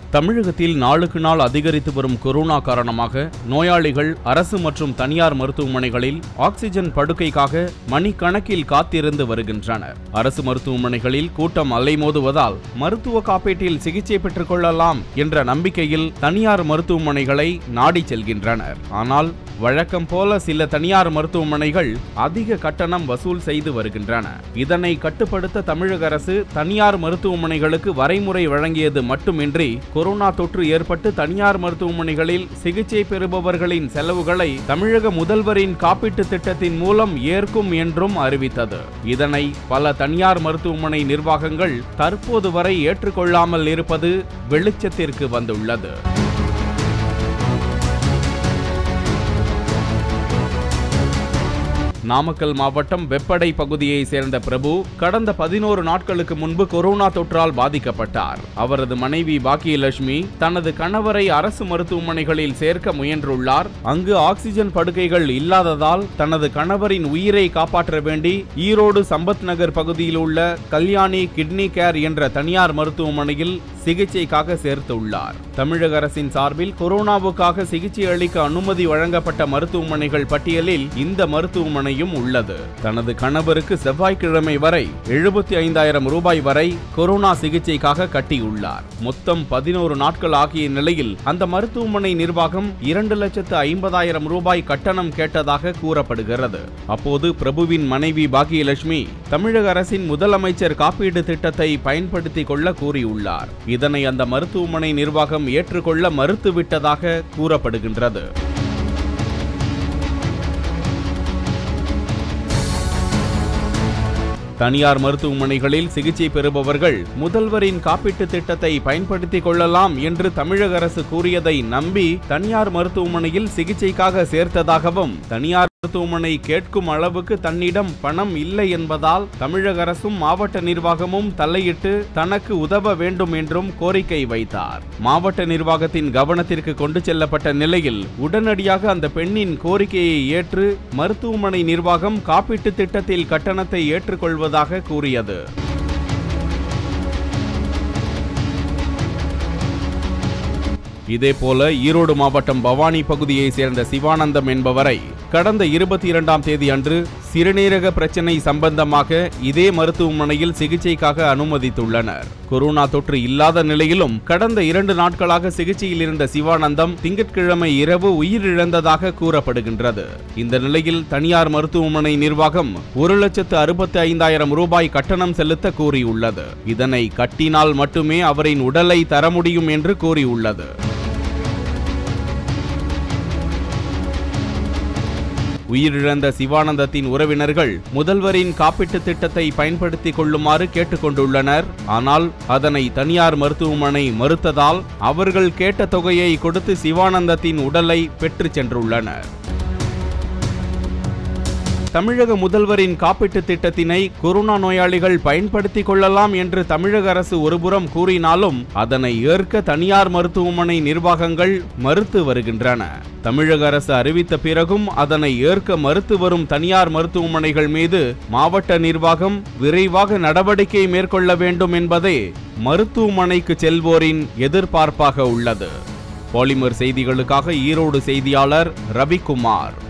தமிழகத்தில் நாளுக்கு நாள் அதிகரித்து வரும் கொரோனா காரணமாக நோயாளிகள் அரசு மற்றும் தனியார் மருத்துவமனைகளில் ஆக்சிஜன் படுக்கைக்காக மணிக்கணக்கில் காத்திருந்து வருகின்றனர் அரசு மருத்துவமனைகளில் கூட்டம் அலைமோதுவதால் மருத்துவ காப்பீட்டில் சிகிச்சை பெற்றுக் கொள்ளலாம் என்ற நம்பிக்கையில் தனியார் மருத்துவமனைகளை நாடி செல்கின்றனர் ஆனால் வழக்கம் போல சில தனியார் மருத்துவமனைகள் அதிக கட்டணம் வசூல் செய்து வருகின்றன இதனை கட்டுப்படுத்த தமிழக அரசு தனியார் மருத்துவமனைகளுக்கு வரைமுறை வழங்கியது மட்டுமின்றி கொரோனா தொற்று ஏற்பட்டு தனியார் மருத்துவமனைகளில் சிகிச்சை பெறுபவர்களின் செலவுகளை தமிழக முதல்வரின் காப்பீட்டு திட்டத்தின் மூலம் ஏற்கும் என்றும் அறிவித்தது இதனை பல தனியார் மருத்துவமனை நிர்வாகங்கள் தற்போது வரை ஏற்றுக்கொள்ளாமல் இருப்பது வெளிச்சத்திற்கு வந்துள்ளது நாமக்கல் மாவட்டம் வெப்படை பகுதியை சேர்ந்த பிரபு கடந்த பதினோரு நாட்களுக்கு முன்பு கொரோனா தொற்றால் பாதிக்கப்பட்டார் அவரது மனைவி பாக்கியலட்சுமி தனது கணவரை அரசு மருத்துவமனைகளில் சேர்க்க முயன்றுள்ளார் அங்கு ஆக்சிஜன் படுக்கைகள் இல்லாததால் தனது கணவரின் உயிரை காப்பாற்ற வேண்டி ஈரோடு சம்பத் நகர் பகுதியில் உள்ள கல்யாணி கிட்னி கேர் என்ற தனியார் மருத்துவமனையில் சிகிச்சைக்காக சேர்த்துள்ளார் தமிழக அரசின் சார்பில் கொரோனாவுக்காக சிகிச்சை அளிக்க அனுமதி வழங்கப்பட்ட மருத்துவமனைகள் பட்டியலில் இந்த மருத்துவமனையும் உள்ளது தனது கணவருக்கு செவ்வாய்க்கிழமை வரை எழுபத்தி ஐந்தாயிரம் ரூபாய் வரை கொரோனா சிகிச்சைக்காக கட்டியுள்ளார் மொத்தம் பதினோரு நாட்கள் ஆகிய நிலையில் அந்த மருத்துவமனை நிர்வாகம் இரண்டு லட்சத்து ஐம்பதாயிரம் ரூபாய் கட்டணம் கேட்டதாக கூறப்படுகிறது அப்போது பிரபுவின் மனைவி பாக்கியலட்சுமி தமிழக அரசின் முதலமைச்சர் காப்பீடு திட்டத்தை பயன்படுத்திக் கொள்ள கூறியுள்ளார் இதனை அந்த மருத்துவமனை நிர்வாகம் ஏற்றுக்கொள்ள மறுத்துவிட்டதாக கூறப்படுகின்றது தனியார் மருத்துவமனைகளில் சிகிச்சை பெறுபவர்கள் முதல்வரின் காப்பீட்டு திட்டத்தை பயன்படுத்திக் கொள்ளலாம் என்று தமிழக அரசு கூறியதை நம்பி தனியார் மருத்துவமனையில் சிகிச்சைக்காக சேர்த்ததாகவும் தனியார் மருத்துவமனை கேட்கும் அளவுக்கு தன்னிடம் பணம் இல்லை என்பதால் தமிழக அரசும் மாவட்ட நிர்வாகமும் தலையிட்டு தனக்கு உதவ வேண்டும் என்றும் கோரிக்கை வைத்தார் மாவட்ட நிர்வாகத்தின் கவனத்திற்கு கொண்டு செல்லப்பட்ட நிலையில் உடனடியாக அந்த பெண்ணின் கோரிக்கையை ஏற்று மருத்துவமனை நிர்வாகம் காப்பீட்டு திட்டத்தில் கட்டணத்தை ஏற்றுக்கொள்வதாக கூறியது இதேபோல ஈரோடு மாவட்டம் பவானி பகுதியை சேர்ந்த சிவானந்தம் என்பவரை கடந்த இருபத்தி இரண்டாம் தேதி அன்று சிறுநீரக பிரச்சனை சம்பந்தமாக இதே மருத்துவமனையில் சிகிச்சைக்காக அனுமதித்துள்ளனர் கொரோனா தொற்று இல்லாத நிலையிலும் கடந்த இரண்டு நாட்களாக சிகிச்சையில் இருந்த சிவானந்தம் திங்கட்கிழமை இரவு உயிரிழந்ததாக கூறப்படுகின்றது இந்த நிலையில் தனியார் மருத்துவமனை நிர்வாகம் ஒரு லட்சத்து அறுபத்தி ஐந்தாயிரம் ரூபாய் கட்டணம் செலுத்த கூறியுள்ளது இதனை கட்டினால் மட்டுமே அவரின் உடலை தர முடியும் என்று கூறியுள்ளது உயிரிழந்த சிவானந்தத்தின் உறவினர்கள் முதல்வரின் காப்பீட்டு திட்டத்தை பயன்படுத்திக் கொள்ளுமாறு கேட்டுக்கொண்டுள்ளனர் ஆனால் அதனை தனியார் மருத்துவமனை மறுத்ததால் அவர்கள் கேட்ட தொகையை கொடுத்து சிவானந்தத்தின் உடலை பெற்றுச் சென்றுள்ளனர் தமிழக முதல்வரின் காப்பீட்டு திட்டத்தினை கொரோனா நோயாளிகள் பயன்படுத்திக் கொள்ளலாம் என்று தமிழக அரசு ஒருபுறம் கூறினாலும் அதனை ஏற்க தனியார் மருத்துவமனை நிர்வாகங்கள் மறுத்து வருகின்றன தமிழக அரசு அறிவித்த பிறகும் அதனை ஏற்க மறுத்து வரும் தனியார் மருத்துவமனைகள் மீது மாவட்ட நிர்வாகம் விரைவாக நடவடிக்கை மேற்கொள்ள வேண்டும் என்பதே மருத்துவமனைக்கு செல்வோரின் எதிர்பார்ப்பாக உள்ளது பாலிமர் செய்திகளுக்காக ஈரோடு செய்தியாளர் ரவிக்குமார்